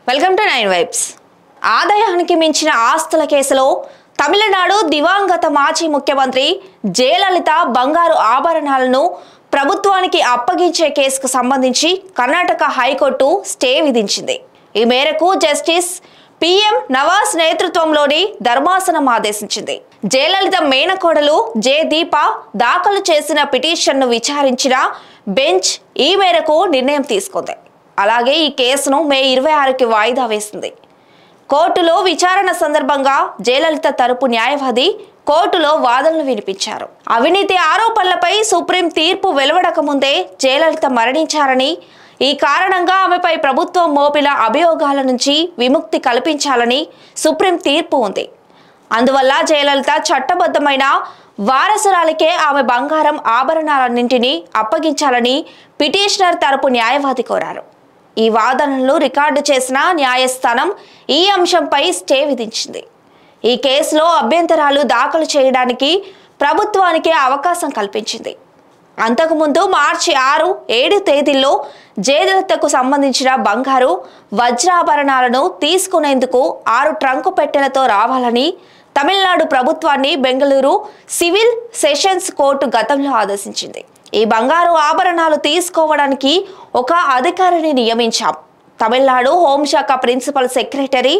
welcome to nine vibes ఆదాయానికి మించిన ఆస్తుల కేసులో తమిళనాడు దివంగత మాజీ ముఖ్యమంత్రి జయలలిత బంగారు ఆభరణాలను ప్రభుత్వానికి అప్పగించే కేసుకు సంబంధించి కర్ణాటక హైకోర్టు స్టే విధించింది ఈ మేరకు జస్టిస్ పిఎం నవాజ్ నేతృత్వంలోని ధర్మాసనం ఆదేశించింది జయలలిత మేనకోడలు జే దీప దాఖలు చేసిన పిటిషన్ను విచారించిన బెంచ్ ఈ మేరకు నిర్ణయం తీసుకుంది అలాగే ఈ కేసును మే ఇరవై ఆరుకి వాయిదా వేసింది కోర్టులో విచారణ సందర్భంగా జయలలిత తరపు న్యాయవాది కోర్టులో వాదనలు వినిపించారు అవినీతి ఆరోపణలపై సుప్రీం తీర్పు వెలువడక ముందే జయలలిత మరణించారని ఈ కారణంగా ఆమెపై ప్రభుత్వం మోపిన అభియోగాల నుంచి విముక్తి కల్పించాలని సుప్రీం తీర్పు ఉంది అందువల్ల జయలలిత చట్టబద్ధమైన వారసురాలికే ఆమె బంగారం ఆభరణాలన్నింటినీ అప్పగించాలని పిటిషనర్ తరపు న్యాయవాది కోరారు ఈ వాదనలు రికార్డు చేసిన న్యాయస్థానం ఈ అంశంపై స్టే విధించింది ఈ కేసులో అభ్యంతరాలు దాఖలు చేయడానికి ప్రభుత్వానికి అవకాశం కల్పించింది అంతకుముందు మార్చి ఆరు ఏడు తేదీల్లో జయలలితకు సంబంధించిన బంగారు వజ్రాభరణాలను తీసుకునేందుకు ఆరు ట్రంకు పెట్టెలతో రావాలని తమిళనాడు ప్రభుత్వాన్ని బెంగళూరు సివిల్ సెషన్స్ కోర్టు గతంలో ఆదేశించింది ఈ బంగారు ఆభరణాలు తీసుకోవడానికి ఒక అధికారిని నియమించాం తమిళనాడు హోంశాఖ ప్రిన్సిపల్ సెక్రటరీ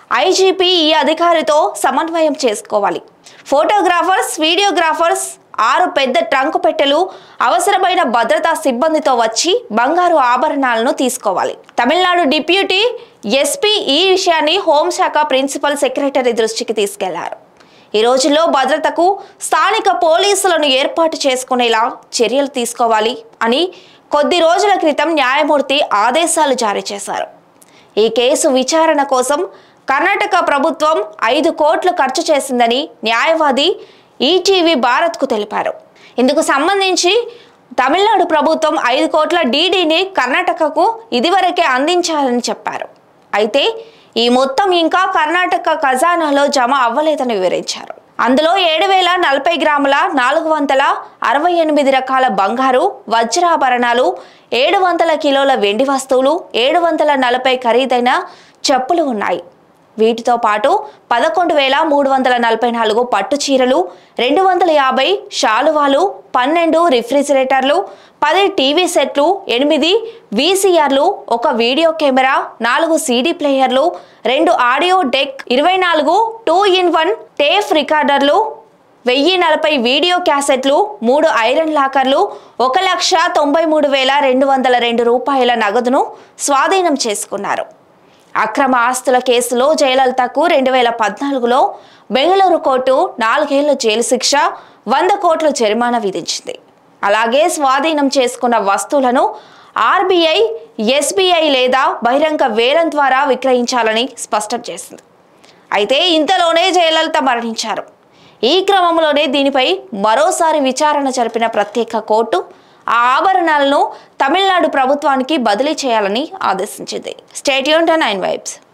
ఐజీపీ ఈ అధికారితో సమన్వయం చేసుకోవాలి ఫోటోగ్రాఫర్స్ వీడియోగ్రాఫర్స్ ఆరు పెద్ద ట్రంక్ పెట్టెలు అవసరమైన భద్రతా సిబ్బందితో వచ్చి బంగారు ఆభరణాలను తీసుకోవాలి తమిళనాడు డిప్యూటీ ఎస్పీ ఈ విషయాన్ని హోంశాఖ ప్రిన్సిపల్ సెక్రటరీ దృష్టికి తీసుకెళ్లారు ఈ రోజుల్లో భద్రతకు స్థానిక పోలీసులను ఏర్పాటు చేసుకునేలా చర్యలు తీసుకోవాలి అని కొద్ది రోజుల క్రితం న్యాయమూర్తి ఆదేశాలు జారీ చేశారు ఈ కేసు విచారణ కోసం కర్ణాటక ప్రభుత్వం ఐదు కోట్లు ఖర్చు చేసిందని న్యాయవాది ఈటీవీ భారత్కు తెలిపారు ఇందుకు సంబంధించి తమిళనాడు ప్రభుత్వం ఐదు కోట్ల డీడీని కర్ణాటకకు ఇదివరకే అందించాలని చెప్పారు అయితే ఈ మొత్తం ఇంకా కర్ణాటక ఖజానాలో జమ అవ్వలేదని వివరించారు అందులో ఏడు వేల నలభై గ్రాముల నాలుగు వందల అరవై ఎనిమిది రకాల బంగారు వజ్రాభరణాలు ఏడు వందల కిలోల వెండి వస్తువులు ఏడు వందల నలభై ఖరీదైన చెప్పులు ఉన్నాయి వీటితో పాటు పదకొండు వేల మూడు వందల నలభై నాలుగు పట్టు చీరలు రెండు వందల యాభై శాలువాలు పన్నెండు రిఫ్రిజిరేటర్లు పది టీవీ సెట్లు ఎనిమిది వీసీఆర్లు ఒక వీడియో కెమెరా నాలుగు సీడీ ప్లేయర్లు రెండు ఆడియో డెక్ ఇరవై నాలుగు టూ ఇన్ వన్ టేప్ రికార్డర్లు వెయ్యి నలభై వీడియో క్యాసెట్లు మూడు ఐరన్ లాకర్లు ఒక లక్ష తొంభై మూడు వేల రెండు వందల రెండు రూపాయల నగదును స్వాధీనం చేసుకున్నారు అక్రమ ఆస్తుల కేసులో జయలలితకు రెండు వేల పద్నాలుగులో బెంగళూరు కోర్టు నాలుగేళ్ల జైలు శిక్ష వంద కోట్ల జరిమానా విధించింది అలాగే స్వాధీనం చేసుకున్న వస్తువులను ఆర్బీఐ ఎస్బీఐ లేదా బహిరంగ వేలం ద్వారా విక్రయించాలని స్పష్టం చేసింది అయితే ఇంతలోనే జయలలిత మరణించారు ఈ క్రమంలోనే దీనిపై మరోసారి విచారణ జరిపిన ప్రత్యేక కోర్టు ఆ ఆభరణాలను తమిళనాడు ప్రభుత్వానికి బదిలీ చేయాలని ఆదేశించింది స్టేట్యూన్ నైన్ వైబ్స్